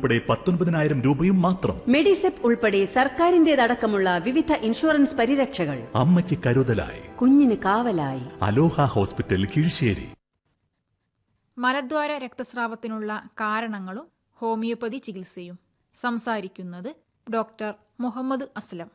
ഉൾപ്പെടെ പത്തൊൻപതിനായിരം രൂപയും മാത്രം മെഡിസെപ്പ് ഉൾപ്പെടെ സർക്കാരിന്റേതടക്കമുള്ള വിവിധ ഇൻഷുറൻസ് പരിരക്ഷകൾ അമ്മയ്ക്ക് കരുതലായി കുഞ്ഞിന് കാവലായി അലോഹ ഹോസ്പിറ്റൽ കീഴ്ശേരി മലദ്വാര രക്തസ്രാവത്തിനുള്ള കാരണങ്ങളും ഹോമിയോപ്പതി ചികിത്സയും സംസാരിക്കുന്നത് ഡോക്ടർ മുഹമ്മദ് അസ്ലം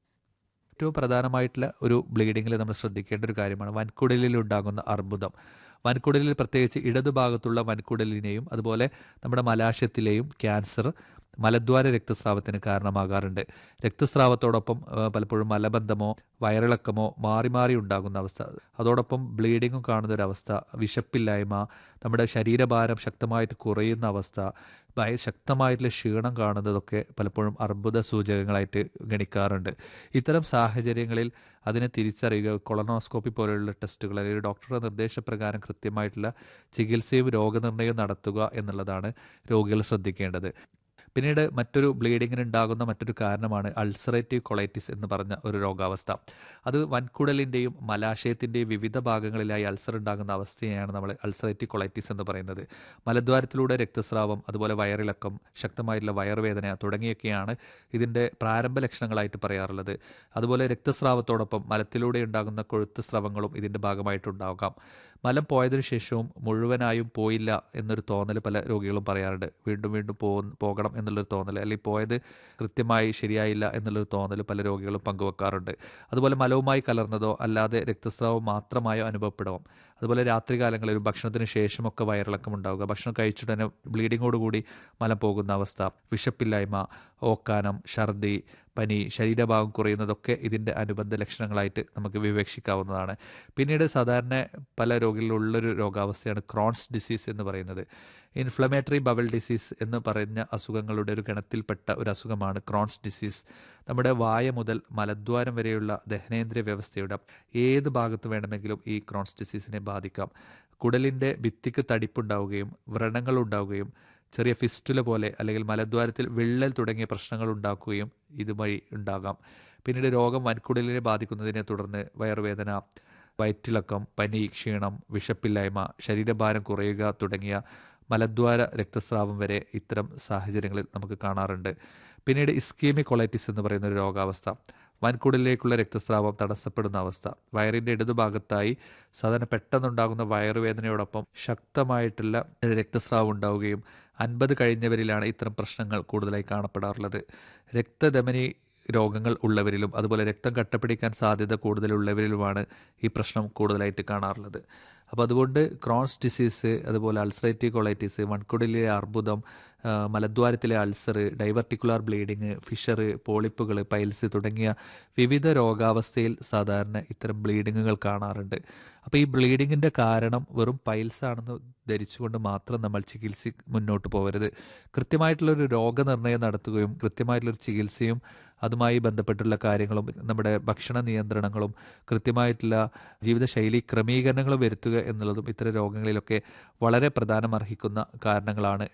ഏറ്റവും പ്രധാനമായിട്ടുള്ള ഒരു ബ്ലീഡിങ്ങിൽ നമ്മൾ ശ്രദ്ധിക്കേണ്ട ഒരു കാര്യമാണ് വൻകുടലിൽ ഉണ്ടാകുന്ന അർബുദം വൻകുടലിൽ പ്രത്യേകിച്ച് ഇടതുഭാഗത്തുള്ള വൻകുടലിനെയും അതുപോലെ നമ്മുടെ മലാശയത്തിലെയും ക്യാൻസർ മലദ്വാര രക്തസ്രാവത്തിന് കാരണമാകാറുണ്ട് രക്തസ്രാവത്തോടൊപ്പം ആ, പലപ്പോഴും മലബന്ധമോ വയറിളക്കമോ മാറി മാറി ഉണ്ടാകുന്ന അവസ്ഥ അതോടൊപ്പം ബ്ലീഡിങ്ങും കാണുന്ന ഒരു അവസ്ഥ വിശപ്പില്ലായ്മ നമ്മുടെ ശരീരഭാരം ശക്തമായിട്ട് കുറയുന്ന അവസ്ഥ ഭയ ശക്തമായിട്ടുള്ള ക്ഷീണം കാണുന്നതൊക്കെ പലപ്പോഴും അർബുദ സൂചകങ്ങളായിട്ട് ഗണിക്കാറുണ്ട് ഇത്തരം സാഹചര്യങ്ങളിൽ അതിനെ തിരിച്ചറിയുക കൊളനോസ്കോപ്പി പോലെയുള്ള ടെസ്റ്റുകൾ അല്ലെങ്കിൽ ഡോക്ടറുടെ നിർദ്ദേശപ്രകാരം കൃത്യമായിട്ടുള്ള ചികിത്സയും രോഗനിർണയവും നടത്തുക എന്നുള്ളതാണ് രോഗികൾ ശ്രദ്ധിക്കേണ്ടത് പിന്നീട് മറ്റൊരു ബ്ലീഡിങ്ങിന് ഉണ്ടാകുന്ന മറ്റൊരു കാരണമാണ് അൾസറേറ്റീവ് കൊളൈറ്റിസ് എന്ന് പറഞ്ഞ ഒരു രോഗാവസ്ഥ അത് വൻകുടലിൻ്റെയും മലാശയത്തിൻ്റെയും വിവിധ ഭാഗങ്ങളിലായി അൾസർ ഉണ്ടാകുന്ന അവസ്ഥയെയാണ് നമ്മൾ അൾസറേറ്റീവ് കൊളൈറ്റിസ് എന്ന് പറയുന്നത് മലദ്വാരത്തിലൂടെ രക്തസ്രാവം അതുപോലെ വയറിളക്കം ശക്തമായിട്ടുള്ള വയറുവേദന തുടങ്ങിയൊക്കെയാണ് ഇതിൻ്റെ പ്രാരംഭ ലക്ഷണങ്ങളായിട്ട് പറയാറുള്ളത് അതുപോലെ രക്തസ്രാവത്തോടൊപ്പം മലത്തിലൂടെ ഉണ്ടാകുന്ന കൊഴുത്ത് സ്രവങ്ങളും ഇതിൻ്റെ ഭാഗമായിട്ടുണ്ടാകാം മലം പോയതിനു ശേഷവും മുഴുവനായും പോയില്ല എന്നൊരു തോന്നൽ പല രോഗികളും പറയാറുണ്ട് വീണ്ടും വീണ്ടും പോ പോകണം എന്നുള്ളൊരു തോന്നൽ അല്ലെങ്കിൽ പോയത് കൃത്യമായി ശരിയായില്ല എന്നുള്ളൊരു തോന്നൽ പല രോഗികളും പങ്കുവെക്കാറുണ്ട് അതുപോലെ മലവുമായി കലർന്നതോ അല്ലാതെ രക്തസ്രാവം മാത്രമായോ അനുഭവപ്പെടാം അതുപോലെ രാത്രികാലങ്ങളിൽ ഭക്ഷണത്തിന് ശേഷമൊക്കെ വയറിളക്കം ഉണ്ടാവുക ഭക്ഷണം കഴിച്ചിട്ട് തന്നെ ബ്ലീഡിങ്ങോടുകൂടി മലം പോകുന്ന അവസ്ഥ വിശപ്പില്ലായ്മ ഓക്കാനം ഛർദി പനി ശരീരഭാഗം കുറയുന്നതൊക്കെ ഇതിൻ്റെ അനുബന്ധ ലക്ഷണങ്ങളായിട്ട് നമുക്ക് വിവക്ഷിക്കാവുന്നതാണ് പിന്നീട് സാധാരണ പല രോഗികളിലുള്ളൊരു രോഗാവസ്ഥയാണ് ക്രോൺസ് ഡിസീസ് എന്ന് പറയുന്നത് ഇൻഫ്ലമേറ്ററി ബവൽ ഡിസീസ് എന്ന് പറഞ്ഞ അസുഖങ്ങളുടെ ഒരു ഗണത്തിൽപ്പെട്ട ഒരു അസുഖമാണ് ക്രോൺസ് ഡിസീസ് നമ്മുടെ വായ മുതൽ മലദ്വാരം വരെയുള്ള ദഹനേന്ദ്രിയ വ്യവസ്ഥയുടെ ഏത് ഭാഗത്ത് വേണമെങ്കിലും ഈ ക്രോൺസ് ഡിസീസിനെ ബാധിക്കാം കുടലിൻ്റെ ഭിത്തിക്ക് തടിപ്പുണ്ടാവുകയും വ്രണങ്ങൾ ഉണ്ടാവുകയും ചെറിയ ഫിസ്റ്റുല പോലെ അല്ലെങ്കിൽ മലദ്വാരത്തിൽ വിള്ളൽ തുടങ്ങിയ പ്രശ്നങ്ങൾ ഉണ്ടാക്കുകയും ഇതുവഴി ഉണ്ടാകാം പിന്നീട് രോഗം വൻകുടലിനെ ബാധിക്കുന്നതിനെ തുടർന്ന് വയറുവേദന വയറ്റിളക്കം പനി ക്ഷീണം വിശപ്പില്ലായ്മ ശരീരഭാരം കുറയുക തുടങ്ങിയ മലദ്വാര രക്തസ്രാവം വരെ ഇത്തരം സാഹചര്യങ്ങളിൽ നമുക്ക് കാണാറുണ്ട് പിന്നീട് ഇസ്കീമിക് കൊളൈറ്റിസ് എന്ന് പറയുന്ന ഒരു രോഗാവസ്ഥ വൻകുടലിലേക്കുള്ള രക്തസ്രാവം തടസ്സപ്പെടുന്ന അവസ്ഥ വയറിൻ്റെ ഇടതുഭാഗത്തായി സാധാരണ പെട്ടെന്നുണ്ടാകുന്ന വയറുവേദനയോടൊപ്പം ശക്തമായിട്ടുള്ള രക്തസ്രാവം ഉണ്ടാവുകയും അൻപത് കഴിഞ്ഞവരിലാണ് ഇത്തരം പ്രശ്നങ്ങൾ കൂടുതലായി കാണപ്പെടാറുള്ളത് രക്തധമനി രോഗങ്ങൾ ഉള്ളവരിലും അതുപോലെ രക്തം കട്ടപ്പിടിക്കാൻ സാധ്യത കൂടുതലുള്ളവരിലുമാണ് ഈ പ്രശ്നം കൂടുതലായിട്ട് കാണാറുള്ളത് അപ്പോൾ അതുകൊണ്ട് ക്രോൺസ് ഡിസീസ് അതുപോലെ അൾസറേറ്റീവ് കൊളൈറ്റിസ് വൺകുടലിലെ അർബുദം ആ, മലദ്വാരത്തിലെ അൾസർ ഡൈവർട്ടിക്കുലാർ ബ്ലീഡിങ് ഫിഷർ പോളിപ്പുകൾ പൈൽസ് തുടങ്ങിയ വിവിധ രോഗാവസ്ഥയിൽ സാധാരണ ഇത്തരം ബ്ലീഡിങ്ങുകൾ കാണാറുണ്ട് അപ്പോൾ ഈ ബ്ലീഡിങ്ങിൻ്റെ കാരണം വെറും പൈൽസ് ആണെന്ന് ധരിച്ചുകൊണ്ട് മാത്രം നമ്മൾ ചികിത്സ മുന്നോട്ട് പോകരുത് കൃത്യമായിട്ടുള്ളൊരു രോഗനിർണയം നടത്തുകയും കൃത്യമായിട്ടുള്ളൊരു ചികിത്സയും അതുമായി ബന്ധപ്പെട്ടുള്ള കാര്യങ്ങളും നമ്മുടെ ഭക്ഷണ നിയന്ത്രണങ്ങളും കൃത്യമായിട്ടുള്ള ജീവിതശൈലി ക്രമീകരണങ്ങളും വരുത്തുക എന്നുള്ളതും ഇത്തരം രോഗങ്ങളിലൊക്കെ വളരെ പ്രധാനമർഹിക്കുന്ന കാരണങ്ങളാണ്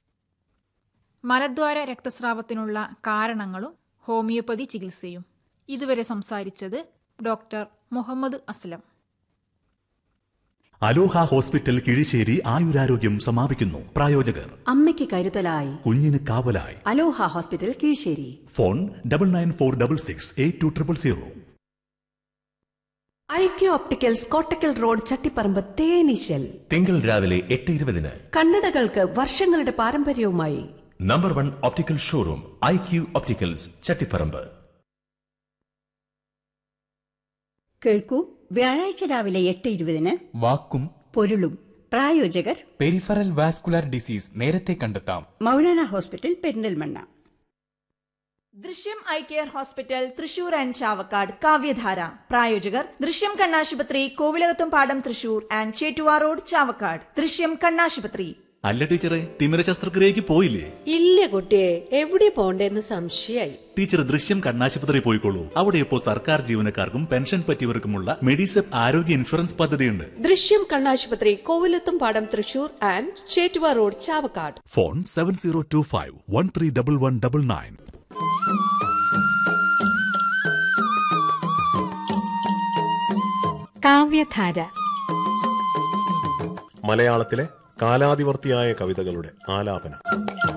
മലദ്വാര രക്തസ്രാവത്തിനുള്ള കാരണങ്ങളും ഹോമിയോപ്പതി ചികിത്സയും ഇതുവരെ സംസാരിച്ചത് doctor Muhammad Aslam Aloha hospital Kizhisseri ആയുരാരോഗ്യം സമാപിക്കുന്നു പ്രായോജകർ അമ്മയ്ക്ക് കരുതലായി കുഞ്ഞിന് കാവലായി Aloha hospital Kizhisseri phone double nine four double six eight two triple zero IQ opticals Kottakkal road Chattiparamba തേനീശൽ തിങ്കൾ രാവിലെ എട്ട് ഇരുപതിന് കണ്ണടകൾക്ക് വർഷങ്ങളുടെ പാരമ്പര്യവുമായി number one optical showroom I Q opticals Chattiparamba കേൾക്കൂ വ്യാഴാഴ്ച രാവിലെ എട്ട് ഇരുപതിന് വാക്കും പൊരുളും പ്രായോജകർ പെരിഫറൽ വാസ്കുലാർ ഡിസീസ് നേരത്തെ കണ്ടെത്താം Maulana hospital Perinthalmanna Drishyam eye care hospital Thrissur and Chavakkad Kavyadhara പ്രായോജകർ ദൃശ്യം കണ്ണാശുപത്രി കോവിലകത്തും പാടം തൃശൂർ ആൻഡ് ചേറ്റുവാ റോഡ് ചാവക്കാട് ദൃശ്യം കണ്ണാശുപത്രി അല്ല ടീച്ചറെ തിമിര ശസ്ത്രക്രിയക്ക് പോയില്ലേ ഇല്ല കുട്ടിയെ എവിടെ പോണ്ടേന്ന് സംശയായി ടീച്ചർ ദൃശ്യം കണ്ണാശുപത്രി പോയിക്കോളൂ അവിടെ ഇപ്പോൾ സർക്കാർ ജീവനക്കാർക്കും പെൻഷൻ പറ്റിയവർക്കുമുള്ള മെഡിസെപ്പ് ആരോഗ്യ ഇൻഷുറൻസ് പദ്ധതിയുണ്ട് ദൃശ്യം കണ്ണാശുപത്രി കോവിലത്തും പാടം Thrissur and Chettuva road Chavakkad phone seven zero two five one three double one double nine Kavyadhara മലയാളത്തിലെ കാലാതിവർത്തിയായ കവിതകളുടെ ആലാപനം